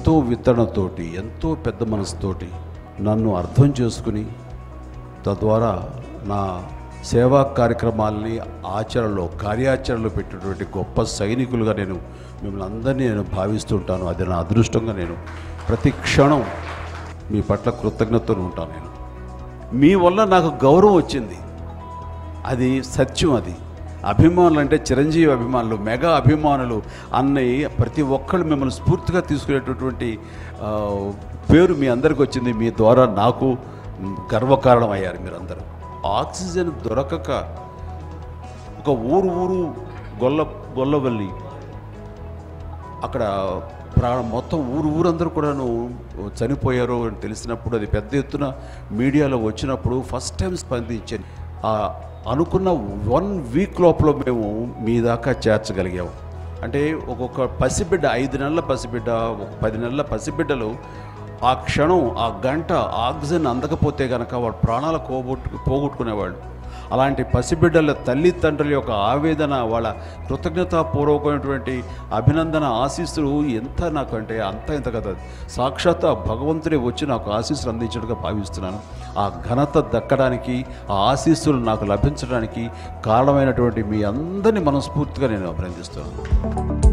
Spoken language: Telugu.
ఎంతో విత్తనతోటి ఎంతో పెద్ద మనసుతోటి నన్ను అర్థం చేసుకుని తద్వారా నా సేవా కార్యక్రమాలని ఆచరణలో కార్యాచరణలో పెట్టినటువంటి గొప్ప సైనికులుగా నేను మిమ్మల్ని అందరినీ నేను భావిస్తుంటాను అది నా అదృష్టంగా నేను ప్రతి క్షణం మీ పట్ల కృతజ్ఞతతో ఉంటాను నేను మీ వల్ల నాకు గౌరవం వచ్చింది అది సత్యం అది అభిమానులు అంటే చిరంజీవి అభిమానులు మెగా అభిమానులు అన్నయ్య ప్రతి ఒక్కళ్ళు మిమ్మల్ని స్ఫూర్తిగా తీసుకునేటటువంటి ఆ, పేరు మీ అందరికి వచ్చింది మీ ద్వారా నాకు గర్వకారణం అయ్యారు మీరందరూ ఆక్సిజన్ దొరకక ఒక ఊరు ఊరు గొల్ల గొల్లవల్లి అక్కడ ప్రాణం మొత్తం ఊరు ఊరందరూ కూడాను చనిపోయారు అని తెలిసినప్పుడు అది పెద్ద ఎత్తున మీడియాలో వచ్చినప్పుడు ఫస్ట్ టైం స్పందించాను ఆ అనుకున్న వన్ వీక్ లోపల మేము మీ దాకా చేర్చగలిగాము అంటే ఒక్కొక్క పసిబిడ్డ ఐదు నెలల పసిబిడ్డ ఒక పది నెలల పసిబిడ్డలు ఆ క్షణం ఆ గంట ఆక్సిజన్ అందకపోతే కనుక వాడు ప్రాణాలు పోగొట్టు పోగొట్టుకునేవాళ్ళు అలాంటి పసిబిడ్డల తల్లిదండ్రుల యొక్క ఆవేదన వాళ్ళ కృతజ్ఞతాపూర్వకమైనటువంటి అభినందన ఆశీస్సులు ఎంత నాకంటే అంత ఇంత కదా సాక్షాత్ ఆ భగవంతుడే వచ్చి నాకు ఆశీస్సులు అందించడుగా భావిస్తున్నాను ఆ ఘనత దక్కడానికి ఆ ఆశీస్సులు నాకు లభించడానికి కారణమైనటువంటి మీ అందరినీ మనస్ఫూర్తిగా నేను అభినందిస్తున్నాను